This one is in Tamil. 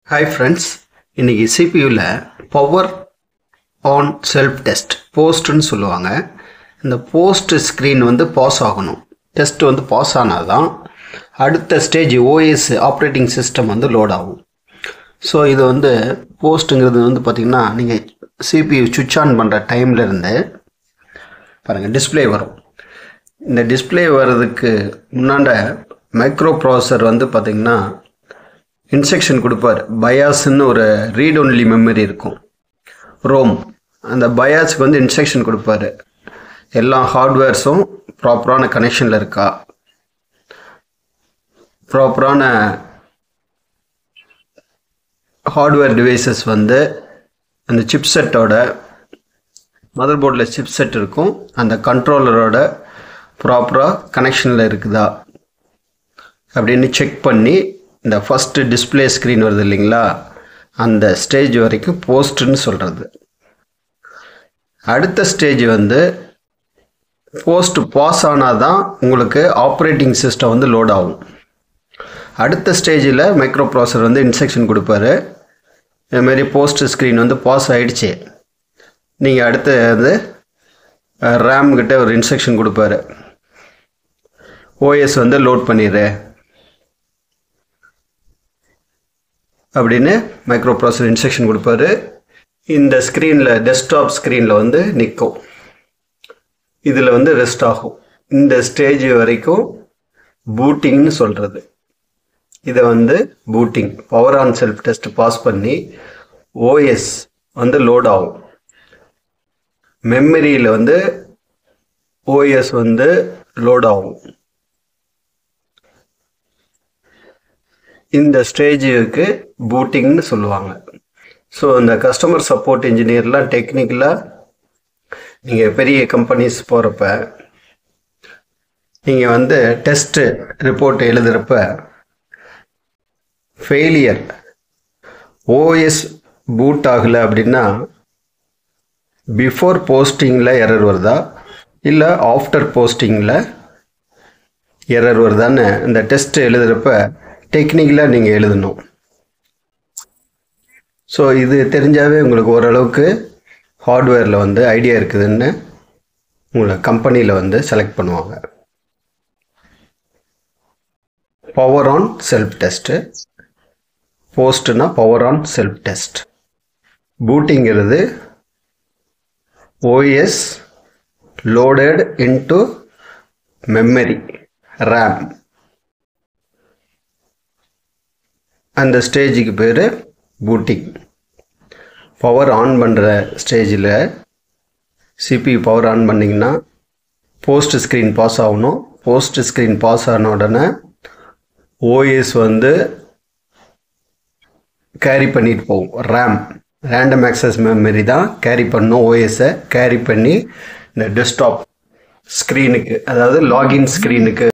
ஹாய் ஃப்ரெண்ட்ஸ் இன்றைக்கி சிபியூவில் பவர் ஆன் செல்ஃப் டெஸ்ட் போஸ்ட்டுன்னு சொல்லுவாங்க இந்த போஸ்ட் ஸ்க்ரீன் வந்து பாஸ் ஆகணும் டெஸ்ட் வந்து பாஸ் ஆனால் தான் அடுத்த ஸ்டேஜ் ஓஎஸ் ஆப்ரேட்டிங் சிஸ்டம் வந்து லோட் ஆகும் ஸோ இது வந்து போஸ்ட்டுங்கிறது வந்து பார்த்திங்கன்னா நீங்கள் சிபியூ சுவிட்ச் ஆன் பண்ணுற டைமில் இருந்து பாருங்கள் டிஸ்ப்ளே வரும் இந்த டிஸ்ப்ளே வர்றதுக்கு முன்னாண்ட மைக்ரோ ப்ராசஸர் வந்து பார்த்திங்கன்னா இன்ஸ்ட்ரக்ஷன் கொடுப்பார் பயாஸ்ன்னு ஒரு ரீட் ஒன்லி மெமரி இருக்கும் ரோம் அந்த பயாஸுக்கு வந்து இன்ஸ்ட்ரக்ஷன் கொடுப்பாரு எல்லா ஹார்ட்வேர்ஸும் ப்ராப்பரான கனெக்ஷனில் இருக்கா ப்ராப்பரான ஹார்ட்வேர் டிவைசஸ் வந்து அந்த சிப் செட்டோட மதர் போர்டில் சிப் செட் இருக்கும் அந்த கண்ட்ரோலரோட ப்ராப்பராக கனெக்ஷனில் இருக்குதா அப்படின்னு செக் பண்ணி இந்த ஃபஸ்ட்டு டிஸ்பிளே ஸ்க்ரீன் வருது இல்லைங்களா அந்த ஸ்டேஜ் வரைக்கும் போஸ்ட்டுன்னு சொல்கிறது அடுத்த ஸ்டேஜ் வந்து போஸ்ட் பாஸ் ஆனால் தான் உங்களுக்கு ஆப்ரேட்டிங் சிஸ்டம் வந்து லோட் ஆகும் அடுத்த ஸ்டேஜில் மைக்ரோ ப்ராசர் வந்து இன்ஸ்ட்ரக்ஷன் கொடுப்பாரு இதுமாரி போஸ்ட் ஸ்க்ரீன் வந்து பாஸ் ஆகிடுச்சு நீங்கள் அடுத்து வந்து ரேம் கிட்ட ஒரு இன்ஸ்ட்ரக்ஷன் கொடுப்பாரு ஓஎஸ் வந்து லோட் பண்ணிடு அப்படின்னு மைக்ரோ ப்ராசர் இன்ஸ்ட்ரக்ஷன் கொடுப்பாரு இந்த ஸ்க்ரீனில் டெஸ்க்டாப் ஸ்க்ரீனில் வந்து நிற்கும் இதில் வந்து ரெஸ்ட் ஆகும் இந்த ஸ்டேஜ் வரைக்கும் பூட்டிங்னு சொல்கிறது இதை வந்து booting power on self test pass பண்ணி ஓஎஸ் வந்து லோட் ஆகும் மெமரியில் வந்து ஓஎஸ் வந்து லோட் ஆகும் இந்த ஸ்டேஜுக்கு பூட்டிங்னு சொல்லுவாங்க ஸோ இந்த கஸ்டமர் சப்போர்ட் இன்ஜினியர்லாம் டெக்னிக்கலாக நீங்கள் பெரிய கம்பெனிஸ் போகிறப்ப நீங்கள் வந்து டெஸ்ட்டு ரிப்போர்ட் எழுதுகிறப்ப ஃபெயிலியர் ஓஎஸ் பூட் ஆகலை அப்படின்னா பிஃபோர் போஸ்டிங்கில் எரர் வருதா இல்லை ஆஃப்டர் போஸ்டிங்கில் எரர் வருதான்னு இந்த டெஸ்ட் எழுதுகிறப்ப டெக்னிக்கலாக நீங்கள் எழுதணும் ஸோ இது தெரிஞ்சாவே உங்களுக்கு ஓரளவுக்கு ஹார்ட்வேரில் வந்து ஐடியா இருக்குதுன்னு உங்களை கம்பெனியில் வந்து செலக்ட் பண்ணுவாங்க பவர் ஆன் செல்ஃப் டெஸ்ட்டு போஸ்ட்னா பவர் ஆன் செல்ஃப் டெஸ்ட் பூட்டிங்கிறது OS loaded into memory RAM அந்த ஸ்டேஜுக்கு பேர் பூட்டிங் பவர் ஆன் பண்ணுற ஸ்டேஜில் சிபி பவர் ஆன் பண்ணிங்கன்னா போஸ்ட் ஸ்க்ரீன் பாஸ் ஆகணும் போஸ்ட் ஸ்க்ரீன் பாஸ் ஆன உடனே ஓஎஸ் வந்து கேரி பண்ணிட்டு போகும் ரேம் ரேண்டம் ஆக்சஸ் மெமரி தான் கேரி பண்ணும் ஓஎஸை கேரி பண்ணி இந்த டெஸ்க்டாப் ஸ்க்ரீனுக்கு அதாவது லாகின் ஸ்க்ரீனுக்கு